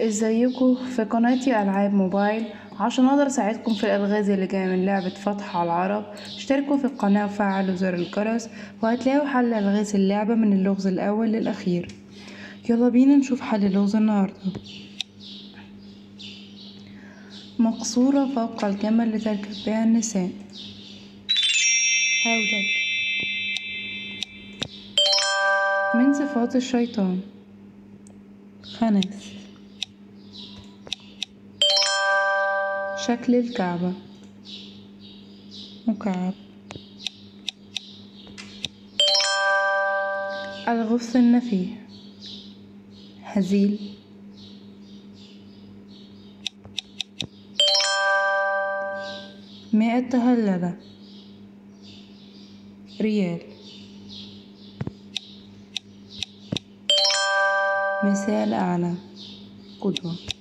ازيكم في قناتي العاب موبايل عشان اقدر اساعدكم في الالغاز اللي جايه من لعبه فتح على العرب اشتركوا في القناه وفعلوا زر الجرس وهتلاقوا حل الغاز اللعبه من اللغز الاول للاخير يلا بينا نشوف حل اللغز النهارده مقصوره فوق الجمل لتركب بها النساء هودج من صفات الشيطان خنس شكل الكعبة مكعب الغصن النفيه هزيل ماء التهللة ريال مثال أعلى قدوة